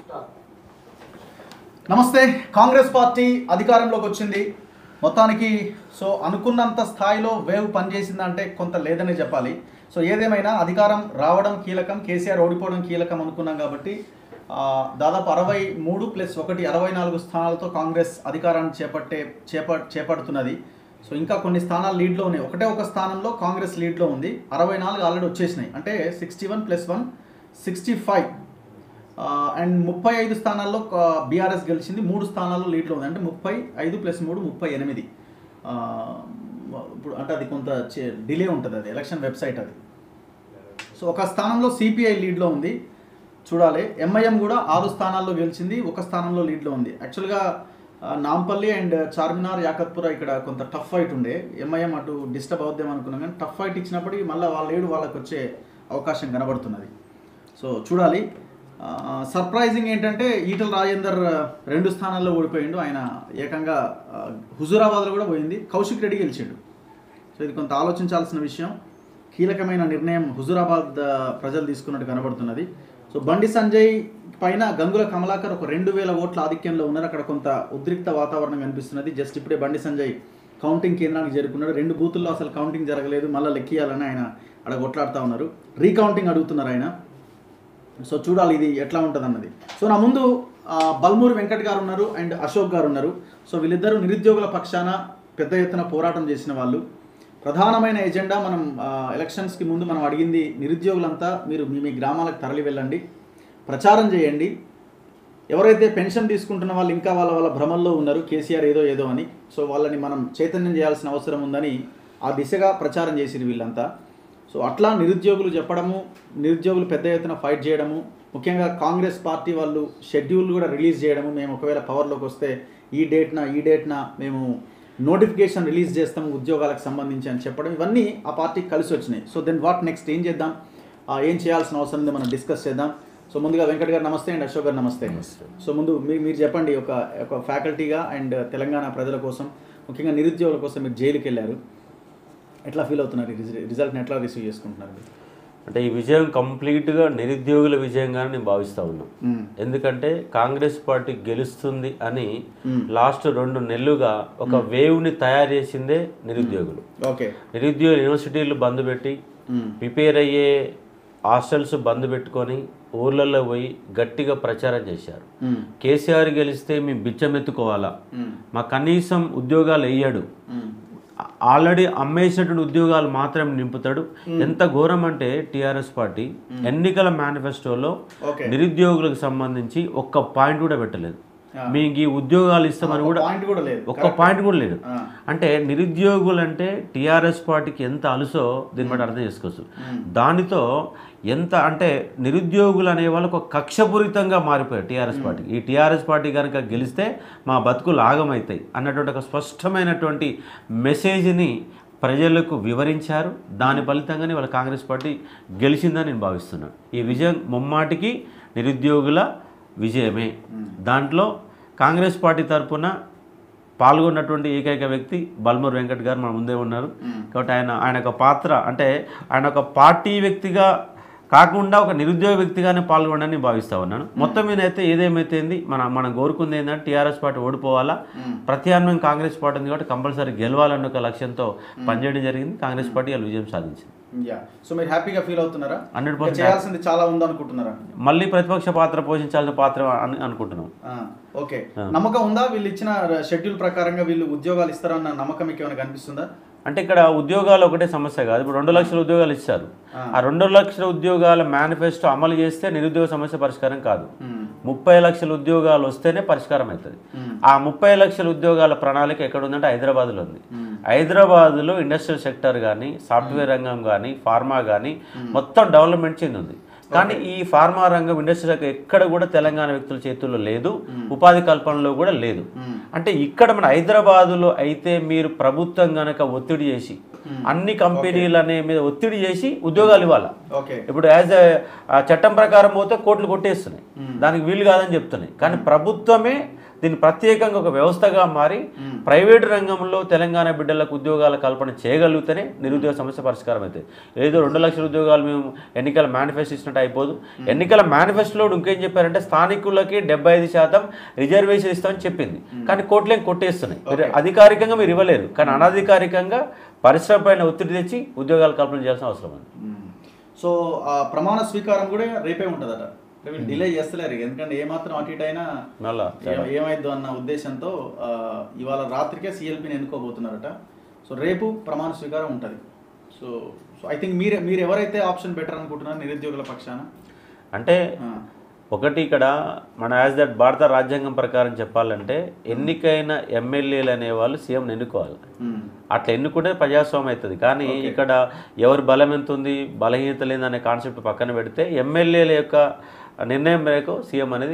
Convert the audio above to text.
నమస్తే కాంగ్రెస్ పార్టీ అధికారంలోకి వచ్చింది మొత్తానికి సో అనుకున్నంత స్థాయిలో వేవ్ పనిచేసిందంటే కొంత లేదని చెప్పాలి సో ఏదేమైనా అధికారం రావడం కీలకం కేసీఆర్ ఓడిపోవడం కీలకం అనుకున్నాం కాబట్టి ఆ, దాదాపు అరవై మూడు ప్లస్ ఒకటి అరవై నాలుగు స్థానాలతో కాంగ్రెస్ అధికారాన్ని చేపట్టే చేప చేపడుతున్నది సో ఇంకా కొన్ని స్థానాలు లీడ్లో ఉన్నాయి ఒకటే ఒక స్థానంలో కాంగ్రెస్ లీడ్లో ఉంది అరవై నాలుగు ఆల్రెడీ వచ్చేసినాయి అంటే sixty one plus one sixty five and ముప్పై ఐదు స్థానాల్లో బీఆర్ఎస్ గెలిచింది మూడు స్థానాల్లో లీడ్లో ఉంది అంటే ముప్పై ఐదు ప్లస్ మూడు ముప్పై ఎనిమిది ఆ, ఇప్పుడు అంటే అది కొంత డిలే ఉంటుంది అది ఎలక్షన్ వెబ్సైట్ అది సో ఒక స్థానంలో సిపిఐ లీడ్లో ఉంది చూడాలి ఎంఐఎం కూడా ఆరు స్థానాల్లో గెలిచింది ఒక స్థానంలో లీడ్లో ఉంది యాక్చువల్గా ఆ, నాంపల్లి అండ్ చార్మినార్ యాకత్పుర ఇక్కడ కొంత టఫ్ ఫైట్ ఉండే ఎంఐఎం అటు డిస్టర్బ్ అవుద్దాం అనుకున్నాం కానీ టఫ్ ఫైట్ ఇచ్చినప్పటికీ మళ్ళీ వాళ్ళ ఏడు వాళ్ళకి వచ్చే అవకాశం కనబడుతున్నది సో చూడాలి సర్ప్రైజింగ్ ఏంటంటే ఈటల రాజేందర్ ఆ, రెండు స్థానాల్లో ఓడిపోయిండు ఆయన ఏకంగా ఆ, హుజూరాబాద్లో కూడా పోయింది కౌశిక్ రెడ్డి గెలిచిండు సో ఇది కొంత ఆలోచించాల్సిన విషయం కీలకమైన నిర్ణయం హుజూరాబాద్ ఆ, ప్రజలు తీసుకున్నట్టు కనబడుతున్నది సో బండి సంజయ్ పైన గంగుల కమలాకర్ ఒక రెండు వేల ఓట్ల ఆధిక్యంలో ఉన్నారు అక్కడ కొంత ఉద్రిక్త వాతావరణం కనిపిస్తున్నది జస్ట్ ఇప్పుడే బండి సంజయ్ కౌంటింగ్ కేంద్రానికి చేరుకున్నాడు రెండు బూతుల్లో అసలు కౌంటింగ్ జరగలేదు మళ్ళీ లెక్కియాలని ఆయన అక్కడ కొట్లాడుతూ ఉన్నారు రీకౌంటింగ్ అడుగుతున్నారు ఆయన సో చూడాలి ఇది ఎట్లా ఉంటుంది అన్నది సో నా ముందు ఆ, బల్మూరి వెంకట్ గారు ఉన్నారు అండ్ అశోక్ గారు ఉన్నారు సో వీళ్ళిద్దరూ నిరుద్యోగుల పక్షాన పెద్ద ఎత్తున పోరాటం చేసిన వాళ్ళు ప్రధానమైన ఎజెండా మనం ఆ, ఎలక్షన్స్కి ముందు మనం అడిగింది నిరుద్యోగులంతా మీరు మీ మీ గ్రామాలకు తరలి వెళ్ళండి ప్రచారం చేయండి ఎవరైతే పెన్షన్ తీసుకుంటున్న వాళ్ళు ఇంకా వాళ్ళ వాళ్ళ భ్రమల్లో ఉన్నారు కేసీఆర్ ఏదో ఏదో అని సో వాళ్ళని మనం చైతన్యం చేయాల్సిన అవసరం ఉందని ఆ దిశగా ప్రచారం చేసిరు వీళ్ళంతా సో అట్లా నిరుద్యోగులు చెప్పడము నిరుద్యోగులు పెద్ద ఎత్తున ఫైట్ చేయడము ముఖ్యంగా కాంగ్రెస్ పార్టీ వాళ్ళు షెడ్యూల్ కూడా రిలీజ్ చేయడము మేము ఒకవేళ పవర్లోకి వస్తే ఈ డేట్న ఈ డేట్న మేము నోటిఫికేషన్ రిలీజ్ చేస్తాము ఉద్యోగాలకు సంబంధించి అని చెప్పడం ఇవన్నీ ఆ పార్టీకి కలిసి వచ్చినాయి సో దెన్ వాట్ నెక్స్ట్ ఏం చేద్దాం ఆ, ఏం చేయాల్సిన అవసరం ఉంది మనం డిస్కస్ చేద్దాం సో ముందుగా వెంకట్ గారు నమస్తే అండ్ అశోక్ గారు నమస్తే సో ముందు మీరు మీరు చెప్పండి ఒక ఒక ఫ్యాకల్టీగా అండ్ తెలంగాణ ప్రజల కోసం ముఖ్యంగా నిరుద్యోగుల కోసం మీరు జైలుకి వెళ్ళారు ఎట్లా ఫీల్ అవుతున్నారు ఈ రిజ- రిజల్ట్ని ఎట్లా రిసీవ్ చేసుకుంటున్నారు మీరు అంటే ఈ విజయం కంప్లీట్గా నిరుద్యోగుల విజయంగానే నేను భావిస్తా ఉన్నాను మ్మ్. ఎందుకంటే కాంగ్రెస్ పార్టీ గెలుస్తుంది అని మ్మ్. లాస్ట్ రెండు నెలలుగా ఒక వేవ్ని తయారు చేసిందే నిరుద్యోగులు ఓకే నిరుద్యోగ యూనివర్సిటీలు బంద్ పెట్టి మ్మ్. ప్రిపేర్ అయ్యే హాస్టల్స్ బంద్ పెట్టుకొని ఊర్లలో పోయి గట్టిగా ప్రచారం చేశారు మ్మ్. కేసీఆర్ గెలిస్తే మేము బిచ్చమెత్తుకోవాలా మ్మ్. మా కనీసం ఉద్యోగాలు వేయడు మ్మ్. ఆల్రెడీ అమ్మేసినటువంటి ఉద్యోగాలు మాత్రం నింపుతాడు ఎంత ఘోరం అంటే టిఆర్ఎస్ పార్టీ ఎన్నికల మేనిఫెస్టోలో ఓకే నిరుద్యోగులకు సంబంధించి ఒక్క పాయింట్ కూడా పెట్టలేదు మీకు ఈ ఉద్యోగాలు ఇస్తామని కూడా పాయింట్ కూడా లేదు ఒక్క పాయింట్ కూడా లేదు ఆ. అంటే నిరుద్యోగులు అంటే టిఆర్ఎస్ పార్టీకి ఎంత అలుసో దీన్ని బట్టి అర్థం చేసుకోవచ్చు దానితో ఎంత అంటే నిరుద్యోగులు అనే వాళ్ళకు ఒక కక్షపూరితంగా మారిపోయారు టీఆర్ఎస్ పార్టీ ఈ టీఆర్ఎస్ పార్టీ కనుక గెలిస్తే మా బతుకులు ఆగమవుతాయి అన్నటువంటి ఒక స్పష్టమైనటువంటి మెసేజ్ని ప్రజలకు వివరించారు దాని ఫలితంగానే వాళ్ళ కాంగ్రెస్ పార్టీ గెలిచిందని నేను భావిస్తున్నాను ఈ విజయం ముమ్మాటికి నిరుద్యోగుల విజయమే దాంట్లో కాంగ్రెస్ పార్టీ తరపున పాల్గొన్నటువంటి ఏకైక వ్యక్తి బల్మూర్ వెంకట్ గారు మన ముందే ఉన్నారు కాబట్టి ఆయన ఆయన ఒక పాత్ర అంటే ఆయన ఒక పార్టీ వ్యక్తిగా కాకుండా ఒక నిరుద్యోగ వ్యక్తిగానే పాల్గొనని భావిస్తా ఉన్నాను మొత్తం మీద అయితే ఏదేమైతే ఏంది మన మనం కోరుకుంది ఏంటంటే టీఆర్ఎస్ పార్టీ ఓడిపోవాలా ప్రత్యామ్నాయం కాంగ్రెస్ పార్టీ ఉంది కాబట్టి కంపల్సరీ గెలవాలన్న ఒక లక్ష్యంతో పనిచేయడం జరిగింది కాంగ్రెస్ పార్టీ వాళ్ళు విజయం సాధించింది యా సో మీరు హ్యాపీగా ఫీల్ అవుతున్నారా 100% ఇంకా చేయాల్సింది చాలా ఉందనుకుంటున్నారా మళ్ళీ ప్రతిపక్ష పాత్ర పోషించాల్సిన పాత్ర అని అనుకుంటున్నాం ఆ, ఓకే నమ్మకం ఉందా వీళ్ళు ఇచ్చిన షెడ్యూల్ ప్రకారంగా వీళ్ళు ఉద్యోగాలు ఇస్తారన్న నమ్మకం మీకు ఏమైనా కనిపిస్తుందా అంటే ఇక్కడ ఉద్యోగాలు ఒకటే సమస్య కాదు ఇప్పుడు రెండు లక్షల ఉద్యోగాలు ఇచ్చారు ఆ రెండు లక్షల ఉద్యోగాల మేనిఫెస్టో అమలు చేస్తే నిరుద్యోగ సమస్య పరిష్కారం కాదు మ్మ్. ముప్పై లక్షల ఉద్యోగాలు వస్తేనే పరిష్కారం అవుతుంది మ్మ్. ఆ ముప్పై లక్షల ఉద్యోగాల ప్రణాళిక ఎక్కడ ఉందంటే హైదరాబాద్లో ఉంది మ్మ్. హైదరాబాద్లో ఇండస్ట్రియల్ సెక్టర్ కానీ సాఫ్ట్వేర్ రంగం కానీ ఫార్మా కానీ మొత్తం డెవలప్మెంట్ చెంది ఉంది కానీ ఈ ఫార్మా రంగం ఇండస్ట్రీ రంగం ఎక్కడ కూడా తెలంగాణ వ్యక్తుల చేతుల్లో లేదు ఉపాధి కల్పనలో కూడా లేదు మ్మ్. అంటే ఇక్కడ మన హైదరాబాదులో అయితే మీరు ప్రభుత్వం గనక ఒత్తిడి చేసి అన్ని కంపెనీలు అనే మీద ఒత్తిడి చేసి ఉద్యోగాలు ఇవ్వాలి ఓకే ఇప్పుడు యాజ్ చట్టం ప్రకారం పోతే కోట్లు కొట్టేస్తున్నాయి దానికి వీలు కాదని చెప్తున్నాయి కానీ ప్రభుత్వమే దీన్ని ప్రత్యేకంగా ఒక వ్యవస్థగా మారి ప్రైవేటు రంగంలో తెలంగాణ బిడ్డలకు ఉద్యోగాల కల్పన చేయగలిగితేనే నిరుద్యోగ సమస్య పరిష్కారం అవుతుంది ఏదో రెండు లక్షల ఉద్యోగాలు మేము ఎన్నికల మేనిఫెస్టో ఇచ్చినట్టు అయిపోదు ఎన్నికల మేనిఫెస్టోలో ఇంకేం చెప్పారంటే స్థానికులకి డెబ్బై ఐదు శాతం రిజర్వేషన్ ఇస్తామని చెప్పింది కానీ కోట్లేం కొట్టేస్తున్నాయి మీరు అధికారికంగా మీరు ఇవ్వలేరు కానీ అనధికారికంగా పరిశ్రమ పైన ఒత్తిడి తెచ్చి ఉద్యోగాల కల్పన చేయాల్సిన అవసరం ఉంది మ్మ్. సో ఆ ప్రమాణ స్వీకారం కూడా రేపే ఉంటుందట వీళ్ళు డిలే చేస్తలేరు ఎందుకంటే ఏమాత్రం అటు ఇటు అయినా మళ్ళా ఏ- ఏమైద్దో అన్న ఉద్దేశంతో ఆ, ఇవాళ రాత్రికే సిఎల్పిని ఎన్నుకోబోతున్నారట సో రేపు ప్రమాణ స్వీకారం ఉంటుంది సో సో ఐ థింక్ మీరు మీరు ఎవరైతే ఆప్షన్ బెటర్ అనుకుంటున్నారు నిరుద్యోగుల పక్షాన అంటే ఆ, ఒకటి ఇక్కడ మన యాజ్ దట్ భారత రాజ్యాంగం ప్రకారం చెప్పాలంటే ఎన్నికైన ఎమ్మెల్యేలు అనేవాళ్ళు సీఎంని ఎన్నుకోవాలి మ్మ్. అట్లా ఎన్నుకుంటే ప్రజాస్వామ్యం అవుతుంది కానీ ఇక్కడ ఎవరి బలం ఎంత ఉంది బలహీనత లేదనే కాన్సెప్ట్ పక్కన పెడితే ఎమ్మెల్యేల యొక్క నిర్ణయం మేరకు సీఎం అనేది